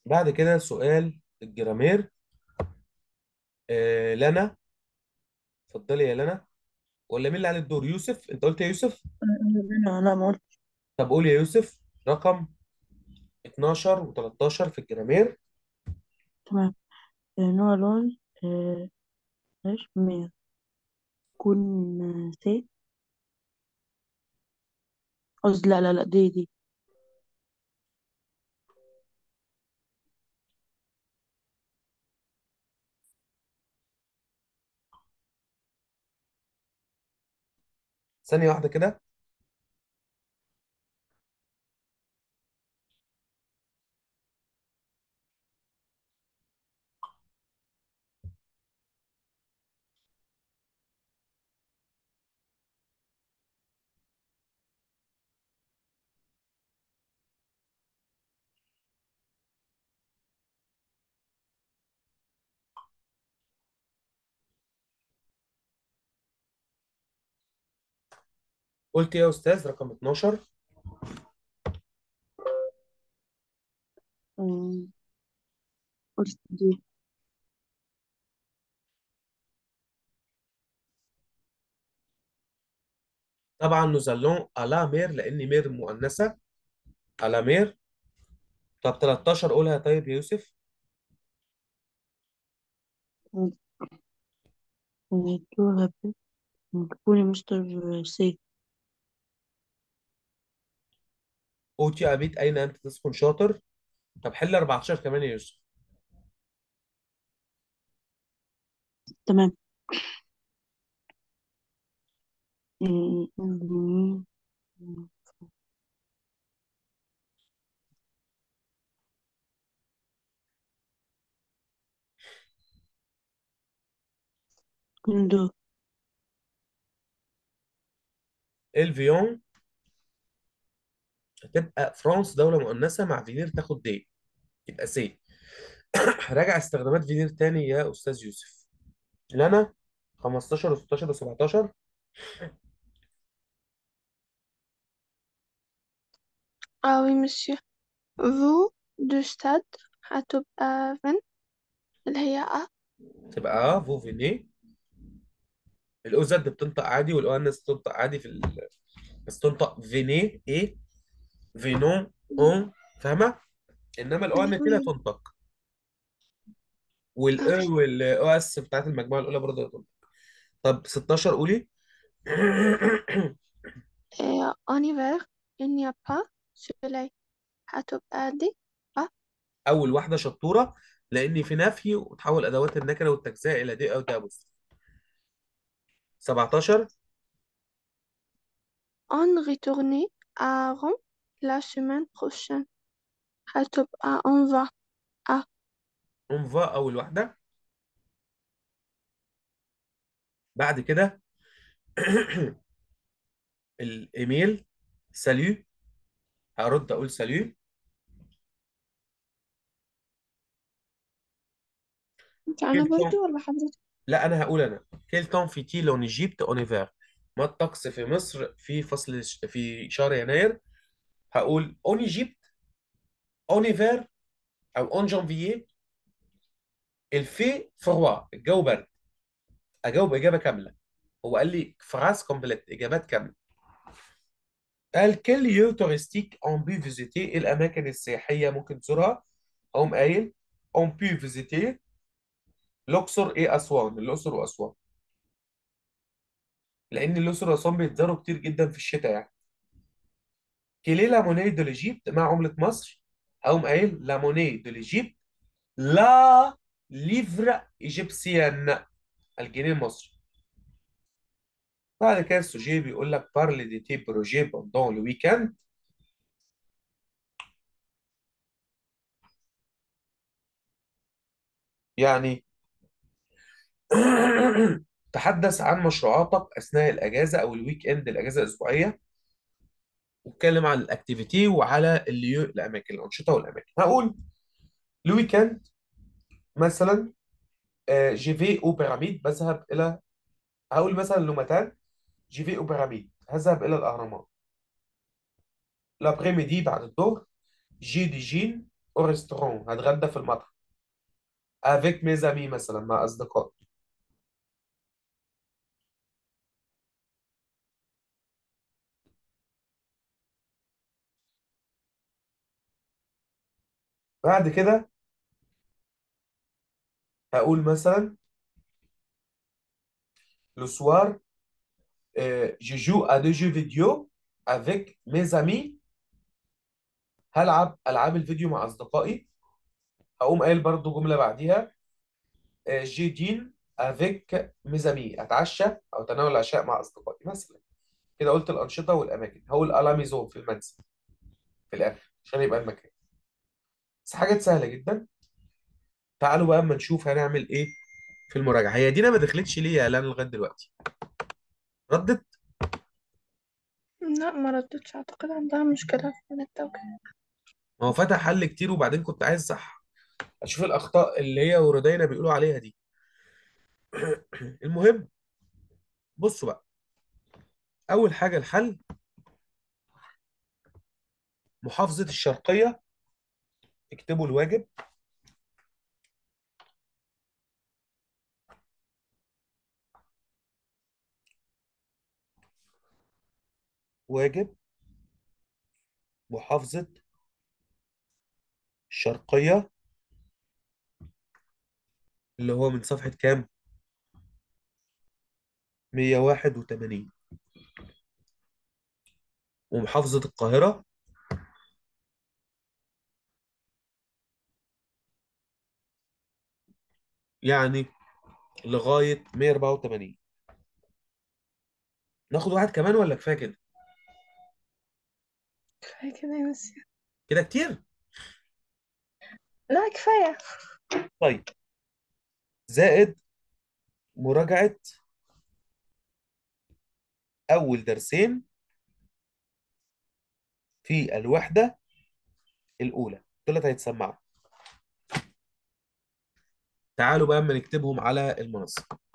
بعد كده سؤال الجرامير آه لنا اتفضلي يا لنا ولا مين اللي على الدور يوسف انت قلت يا يوسف لا لا ما قلت طب قول يا يوسف رقم 12 و13 في الجرامير تمام آه، نوع لون آه، ايش مية كون آه، سي قصدي لا لا لا دي دي ثانية واحدة كده قلت إيه يا استاذ رقم 12 آه، قلت دي طبعا نوزالون على مير لان مير مؤنثة على مير طب 13 قولها طيب يا يوسف آه، آه، دورها ب- كوني مستر سي اوتي ابيت اين انت تسكن شاطر طب حل 14 كمان يا يوسف تمام آه، آه، كوندو الفيون هتبقى فرانس دولة مؤنثة مع فينير تاخد دي يبقى سي راجع استخدامات فينير تاني يا استاذ يوسف لنا 15 و16 و17 Ah oui, monsieur. Vous, de stade, هتبقى فين اللي هي أ تبقى اه فو فيني الاو زد بتنطق عادي والاو ان اس بتنطق عادي في ال... بس تنطق فيني ايه فينون اون فاهمه انما الاو ان تي لا oui تنطق ah والاو oui والاو اس بتاعت المجموعه الاولى برضه لا تنطق طب 16 قولي et en hiver il n'y a pas soleil هتبقى دي أ اول واحده شطوره لان في نفي وتحول ادوات النكره والتجزئه الى دي او تابس 17 on retourne à Rome la semaine prochaine هتبقى on va à اون فا اول واحده بعد كده الايميل ساليو هرد اقول ساليو انت أنا كيل تون برضو ولا حضرتك لا انا هقول انا كيل تون في تي لون ايجيبت اون ايفر ما الطقس في مصر في فصل في شهر يناير هقول اون ايجيبت اون ايفر او اون جانفيي الفي فروا الجو برد اجاوب اجابه كامله هو قال لي فراس كومبليت اجابات كامله قال كل يو تورستيك اون بي فيزيتي الاماكن السياحيه ممكن تزورها اقوم قايل اون بي فيزيتي الاقصر ايه اسوان الاقصر واسوان لان الاقصر واسوان بيتزاروا كتير جدا في الشتاء يعني كيلي لا موني دو ليجيبت مع عمله مصر اقوم قايل لا موني دو ليجيبت لا ليفر ايجيبسيان الجنيه المصري بعد كده السوجي بيقول لك بارلي دي تي بروجي بوندون لو ويكاند يعني تحدث عن مشروعاتك اثناء الاجازه او الويك اند الاجازه الاسبوعيه واتكلم عن الاكتيفيتي وعلى الليو الاماكن الانشطه والاماكن هقول الويكند مثلا آه، جي في او بيراميد بذهب الى هقول مثلا لوماتان جي في او بيراميد هذهب الى الاهرامات لابريميدي بعد الظهر جي دي جين او ريستورون هتغدى في المطعم افيك ميزامي مثلا مع اصدقائي بعد كده هقول مثلا لو سوار je joue à des jeux vidéo avec mes amis هلعب العاب الفيديو مع اصدقائي هقوم قايل برضو جمله بعديها جي دين افيك ميزامي اتعشى او تناول العشاء مع اصدقائي مثلا كده قلت الانشطه والاماكن هقول الاميزون في المنزل في الاخر عشان يبقى المكان بس حاجات سهله جدا تعالوا بقى اما نشوف هنعمل ايه في المراجعه هي دينا ما دخلتش ليه يا اعلان لغايه دلوقتي ردت لا ما ردتش اعتقد عندها مشكلة في النت او كده ما هو فتح حل كتير وبعدين كنت عايز صح اشوف الاخطاء اللي هي وردينا بيقولوا عليها دي المهم بصوا بقى اول حاجه الحل محافظه الشرقيه اكتبوا الواجب واجب محافظة الشرقية اللي هو من صفحة كام؟ 181 ومحافظة القاهرة يعني لغاية 184 ناخد واحد كمان ولا كفاية كده؟ كفاية كده يا ميسي كده كتير؟ لا كفاية طيب زائد مراجعة أول درسين في الوحدة الأولى دولت هيتسمعوا تعالوا بقى اما نكتبهم على المنصة